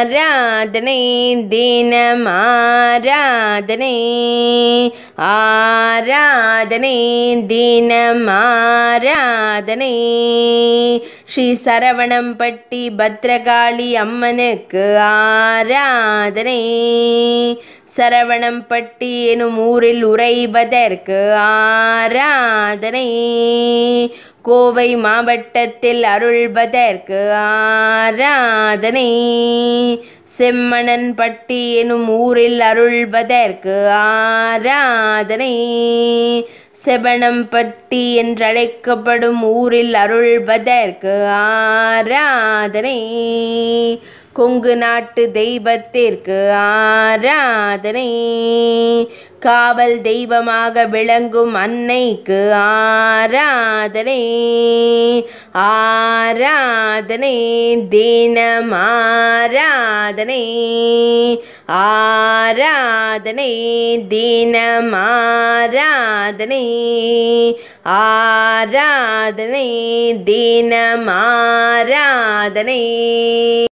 ஆராதனை தினம் ஆராதனை ஆராதனை தினம் ஆராதனை ஸ்ரீ சரவணம்பட்டி பத்ரகாளி அம்மனுக்கு ஆராதனை சரவணம்பட்டி எனும் ஊரில் உறைவதற்கு ஆராதனை கோவை மாவட்டத்தில் அருள்வதற்கு ஆராதனை செம்மணன்பட்டி எனும் ஊரில் அருள்வதற்கு ஆராதனை செபணம்பட்டி என்றழைக்கப்படும் ஊரில் அருள்வதற்கு ஆராதனை கொங்கு நாட்டு தெய்வத்திற்கு ஆராதனை காவல் தெய்வமாக விளங்கும் அன்னைக்கு ஆராதனை ஆராதனை தினம் ஆராதனை ஆராதனை தினம் ஆராதனை ஆராதனை தினம் ஆராதனை